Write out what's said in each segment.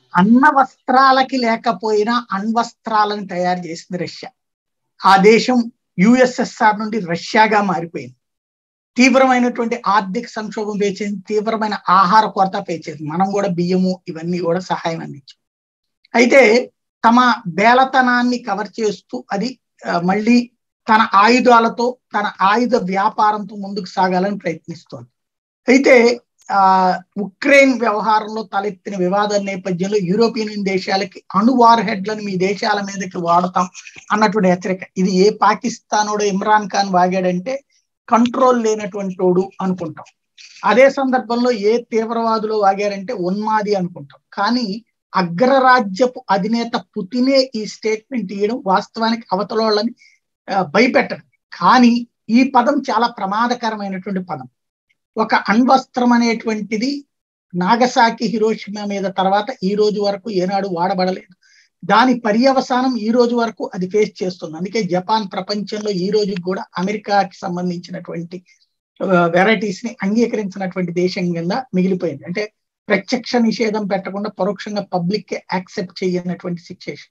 అన్న వస్త్రాలకి లేకపోయినా అణ్వస్త్రాలను తయారు చేసింది రష్యా ఆ దేశం యుఎస్ఎస్ఆర్ నుండి రష్యాగా మారిపోయింది తీవ్రమైనటువంటి ఆర్థిక సంక్షోభం పేచేసింది తీవ్రమైన ఆహార కొరత పేచేసింది మనం కూడా బియ్యము ఇవన్నీ కూడా సహాయం అందించాం అయితే తమ బేలతనాన్ని కవర్ చేస్తూ అది మళ్ళీ తన ఆయుధాలతో తన ఆయుధ వ్యాపారంతో ముందుకు సాగాలని ప్రయత్నిస్తోంది అయితే ఆ ఉక్రెయిన్ వ్యవహారంలో తలెత్తిన వివాదం నేపథ్యంలో యూరోపియన్ దేశాలకి అణు వార్ హెడ్లను మీ దేశాల మీదకి వాడతాం అన్నటువంటి హెచ్చరిక ఇది ఏ పాకిస్తానోడు ఇమ్రాన్ ఖాన్ వాగాడంటే కంట్రోల్ లేనటువంటి వాడు అనుకుంటాం అదే సందర్భంలో ఏ తీవ్రవాదులు వాగారంటే ఉన్మాది అనుకుంటాం కానీ అగ్రరాజ్యపు అధినేత పుతినే ఈ స్టేట్మెంట్ ఇవ్వడం వాస్తవానికి అవతల వాళ్ళని భయపెట్టడం కానీ ఈ పదం చాలా ప్రమాదకరమైనటువంటి పదం ఒక అణ్వస్త్రం అనేటువంటిది నాగసాకి హిరోషిమా మీద తర్వాత ఈ రోజు వరకు ఏనాడు వాడబడలేదు దాని పర్యవసానం ఈ రోజు వరకు అది ఫేస్ చేస్తుంది అందుకే జపాన్ ప్రపంచంలో ఈ రోజు కూడా అమెరికాకి సంబంధించినటువంటి వెరైటీస్ ని అంగీకరించినటువంటి దేశం కింద మిగిలిపోయింది అంటే ప్రత్యక్ష నిషేధం పెట్టకుండా పరోక్షంగా పబ్లిక్ యాక్సెప్ట్ చేయనటువంటి సిచ్యుయేషన్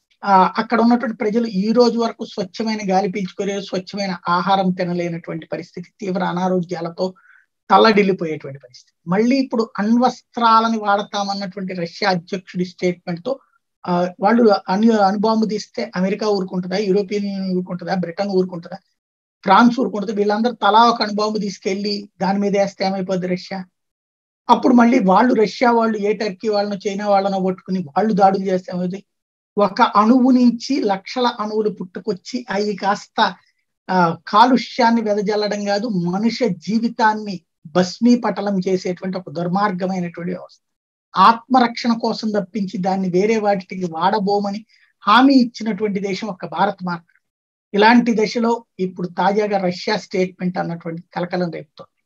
అక్కడ ఉన్నటువంటి ప్రజలు ఈ రోజు వరకు స్వచ్ఛమైన గాలి పీల్చుకునే స్వచ్ఛమైన ఆహారం తినలేనటువంటి పరిస్థితి తీవ్ర అనారోగ్యాలతో తల్లడిల్లిపోయేటువంటి పరిస్థితి మళ్ళీ ఇప్పుడు అణ్వస్త్రాలని వాడతామన్నటువంటి రష్యా అధ్యక్షుడి స్టేట్మెంట్ తో వాళ్ళు అను అనుబాంబు తీస్తే అమెరికా ఊరుకుంటుందా యూరోపియన్ యూనియన్ ఊరుకుంటుందా బ్రిటన్ ఊరుకుంటుందా ఫ్రాన్స్ ఊరుకుంటుంది వీళ్ళందరూ తలా ఒక అణుబాంబు తీసుకెళ్లి దాని మీద వేస్తే ఏమైపోద్ది రష్యా అప్పుడు మళ్ళీ వాళ్ళు రష్యా వాళ్ళు ఏ టర్కీ వాళ్ళను చైనా వాళ్ళను పట్టుకుని వాళ్ళు దాడులు చేస్తే ఏమైంది ఒక అణువు నుంచి లక్షల అణువులు పుట్టుకొచ్చి అవి కాస్త కాలుష్యాన్ని వెదజల్లడం కాదు మనుష్య జీవితాన్ని భస్మీపటలం చేసేటువంటి ఒక దుర్మార్గమైనటువంటి వ్యవస్థ ఆత్మరక్షణ కోసం తప్పించి దాన్ని వేరే వాటికి వాడబోమని హామీ ఇచ్చినటువంటి దేశం ఒక భారత్ మాత్రం ఇలాంటి దశలో ఇప్పుడు తాజాగా రష్యా స్టేట్మెంట్ అన్నటువంటి కలకలం రేపుతోంది